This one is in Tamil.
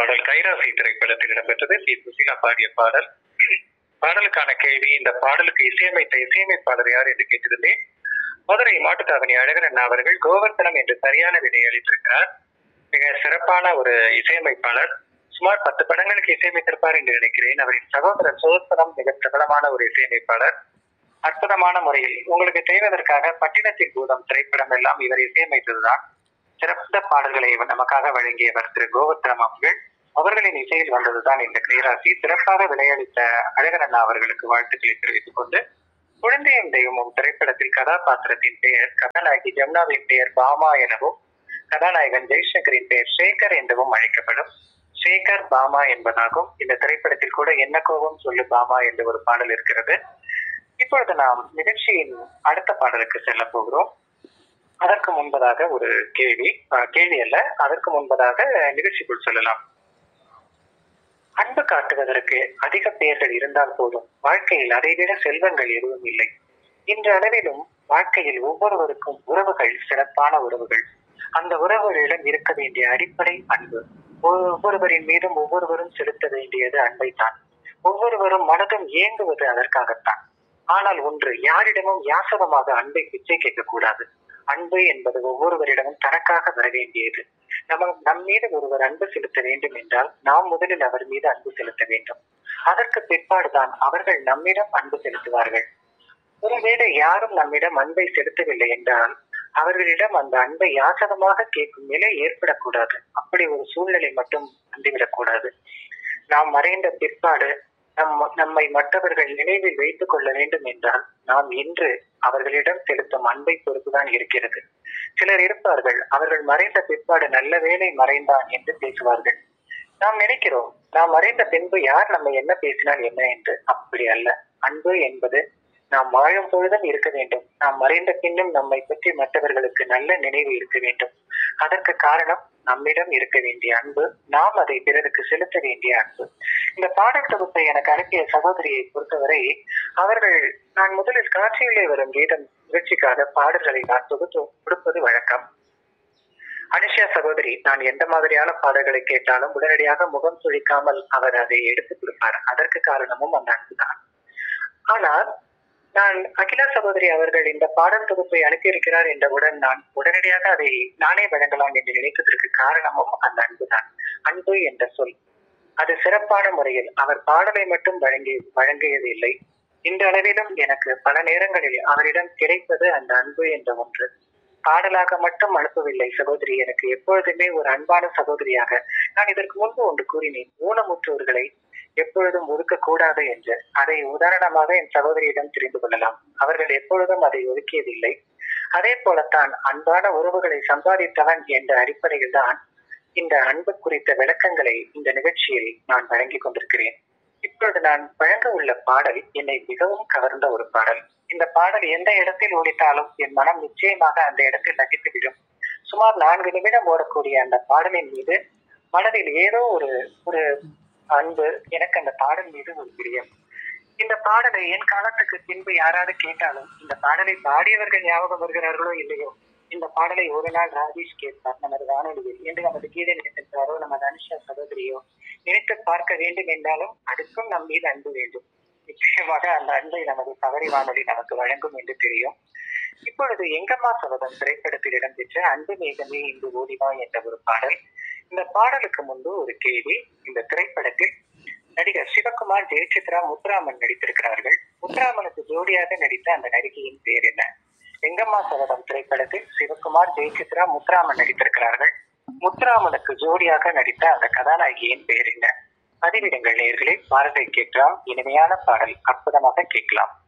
பாடல் கைராசி திரைப்படத்தில் இடம்பெற்றது பி சுசீலா பாடிய பாடல் பாடலுக்கான கேள்வி இந்த பாடலுக்கு இசையமைத்த இசையமைப்பாளர் யார் என்று கேட்டிருந்தேன் மதுரை மாட்டுத்தாவணி அழகர் அண்ணா அவர்கள் கோவர்த்தனம் என்று சரியான விடையை அளித்திருக்கிறார் மிக சிறப்பான ஒரு இசையமைப்பாளர் சுமார் பத்து படங்களுக்கு இசையமைத்திருப்பார் என்று நினைக்கிறேன் அவரின் சகோதரர் சோதனம் மிக பிரபலமான ஒரு இசையமைப்பாளர் அற்புதமான முறையில் உங்களுக்கு செய்வதற்காக பட்டினத்தின் பூதம் திரைப்படம் எல்லாம் இவர் இசையமைத்ததுதான் சிறந்த பாடல்களை இவர் நமக்காக வழங்கியவர் திரு கோவர்த்தனம் அவர்கள் அவர்களின் இசையில் வந்ததுதான் இந்த கிரீராசி சிறப்பாக விளையாடித்த அழகர் அண்ணா அவர்களுக்கு வாழ்த்துக்களை தெரிவித்துக் கொண்டு குழந்தையும் தெய்வமும் திரைப்படத்தில் கதாபாத்திரத்தின் பெயர் கதாநாயகி ஜமுனாவின் பெயர் பாமா எனவும் கதாநாயகன் ஜெய்சங்கரின் பெயர் சேகர் எனவும் அழைக்கப்படும் சேகர் பாமா என்பதாகும் இந்த திரைப்படத்தில் கூட என்ன கோபம் சொல்லு பாமா என்று ஒரு பாடல் இருக்கிறது இப்பொழுது நாம் நிகழ்ச்சியின் அடுத்த பாடலுக்கு செல்ல போகிறோம் அதற்கு முன்பதாக ஒரு கேள்வி அஹ், கேள்வி அல்ல அதற்கு முன்பதாக நிகழ்ச்சிக்குள் செல்லலாம் அன்பு காட்டுவதற்கு அதிக பெயர்கள் இருந்தால் போதும் வாழ்க்கையில் அதைவிட செல்வங்கள் எதுவும் இல்லை இன்ற அளவிலும் வாழ்க்கையில் ஒவ்வொருவருக்கும் உறவுகள் சிறப்பான உறவுகள் அந்த உறவுகளிடம் இருக்க வேண்டிய அடிப்படை அன்பு ஒவ்வொருவரின் மீதும் ஒவ்வொருவரும் செலுத்த வேண்டியது அன்பைத்தான் ஒவ்வொருவரும் மனதும் ஏங்குவது அதற்காகத்தான் ஆனால் ஒன்று யாரிடமும் யாசகமாக அன்பை பிச்சை கேட்கக்கூடாது அன்பு என்பது ஒவ்வொருவரிடமும் தனக்காக வர வேண்டியது நம்ம நம் மீது ஒருவர் அன்பு செலுத்த வேண்டும் என்றால் நாம் முதலில் அவர் மீது அன்பு செலுத்த வேண்டும் அதற்கு பிற்பாடுதான் அவர்கள் நம்மிடம் அன்பு செலுத்துவார்கள் ஒருவேளை யாரும் நம்மிடம் அன்பை செலுத்தவில்லை என்றால் அவர்களிடம் அந்த அன்பை யாசகமாக கேட்கும் நிலை ஏற்படக்கூடாது அப்படி ஒரு சூழ்நிலை மட்டும் வந்துவிடக்கூடாது நாம் மறைந்த பிற்பாடு நம் நம்மை மற்றவர்கள் நினைவில் வைத்துக் கொள்ள வேண்டும் என்றால் நாம் இன்று அவர்களிடம் செலுத்தும் அன்பை பொறுத்துதான் இருக்கிறது சிலர் இருப்பார்கள் அவர்கள் மறைந்த பிற்பாடு நல்ல வேலை மறைந்தான் என்று பேசுவார்கள் நாம் நினைக்கிறோம் நாம் மறைந்த பின்பு யார் நம்ம என்ன பேசினால் என்ன என்று அப்படி அல்ல அன்பு என்பது நாம் வாழும் பொழுதும் இருக்க வேண்டும் நாம் மறைந்த பின்னும் நம்மை பற்றி மற்றவர்களுக்கு நல்ல நினைவு இருக்க வேண்டும் அதற்கு காரணம் நம்மிடம் இருக்க வேண்டிய அன்பு நாம் அதை பிறருக்கு செலுத்த வேண்டிய அன்பு இந்த பாடல் தொகுப்பை எனக்கு அனுப்பிய சகோதரியை பொறுத்தவரை அவர்கள் நான் முதலில் காட்சியிலே வரும் கீதம் நிகழ்ச்சிக்காக பாடல்களை நான் தொகுத்து கொடுப்பது வழக்கம் அனுஷா சகோதரி நான் எந்த மாதிரியான பாடல்களை கேட்டாலும் உடனடியாக முகம் சுழிக்காமல் அவர் அதை எடுத்துக் கொடுப்பார் அதற்கு காரணமும் அந்த அன்புதான் ஆனால் நான் அகிலா சகோதரி அவர்கள் இந்த பாடல் தொகுப்பை அனுப்பியிருக்கிறார் என்றவுடன் நான் உடனடியாக அதை நானே வழங்கலாம் என்று நினைத்ததற்கு காரணமும் அந்த அன்புதான் அன்பு என்ற சொல் அது சிறப்பான முறையில் அவர் பாடலை மட்டும் வழங்கி வழங்கியது இல்லை இந்த அளவிலும் எனக்கு பல நேரங்களில் அவரிடம் கிடைப்பது அந்த அன்பு என்ற ஒன்று பாடலாக மட்டும் அனுப்பவில்லை சகோதரி எனக்கு எப்பொழுதுமே ஒரு அன்பான சகோதரியாக நான் இதற்கு முன்பு ஒன்று கூறினேன் ஊனமுற்றோர்களை எப்பொழுதும் ஒதுக்கக்கூடாது என்று அதை உதாரணமாக என் சகோதரியிடம் தெரிந்து கொள்ளலாம் அவர்கள் எப்பொழுதும் அதை ஒதுக்கியதில்லை அதே போலத்தான் அன்பான உறவுகளை சம்பாதித்தவன் என்ற அடிப்படையில் தான் இந்த அன்பு குறித்த விளக்கங்களை இந்த நிகழ்ச்சியில் நான் வழங்கிக் கொண்டிருக்கிறேன் இப்பொழுது நான் வழங்க உள்ள பாடல் என்னை மிகவும் கவர்ந்த ஒரு பாடல் இந்த பாடல் எந்த இடத்தில் ஒழித்தாலும் என் மனம் நிச்சயமாக அந்த இடத்தில் நகைத்துவிடும் சுமார் நான்கு நிமிடம் ஓடக்கூடிய அந்த பாடலின் மீது மனதில் ஏதோ ஒரு ஒரு அன்பு எனக்கு அந்த பாடல் மீது ஒரு பிரியம் இந்த பாடலை என் காலத்துக்கு பின்பு யாராவது கேட்டாலும் இந்த பாடலை பாடியவர்கள் ஞாபகம் வருகிறார்களோ இல்லையோ இந்த பாடலை ஒரு நாள் ராஜேஷ் கேட்பார் நமது வானொலியில் என்று நமது கீதை நினைத்தாரோ நமது அனுஷா சகோதரியோ நினைத்து பார்க்க வேண்டும் என்றாலும் அதுக்கும் நம் மீது அன்பு வேண்டும் நிச்சயமாக அந்த அன்பை நமது தவறி வானொலி நமக்கு வழங்கும் என்று தெரியும் இப்பொழுது எங்கம்மா சபதம் திரைப்படத்தில் இடம்பெற்ற அன்பு மேகமே இங்கு ஓடிவா என்ற ஒரு பாடல் இந்த பாடலுக்கு முன்பு ஒரு கேள்வி இந்த திரைப்படத்தில் நடிகர் சிவகுமார் ஜெயசித்ரா முத்துராமன் நடித்திருக்கிறார்கள் முத்துராமனுக்கு ஜோடியாக நடித்த அந்த நடிகையின் பேர் என்ன எங்கம்மா சபதம் திரைப்படத்தில் சிவகுமார் ஜெயசித்ரா முத்துராமன் நடித்திருக்கிறார்கள் முத்துராமனுக்கு ஜோடியாக நடித்த அந்த கதாநாயகியின் பெயர் என்ன பதிவிடுங்கள் நேர்களே பாரதை கேட்கலாம் இனிமையான பாடல் அற்புதமாக கேட்கலாம்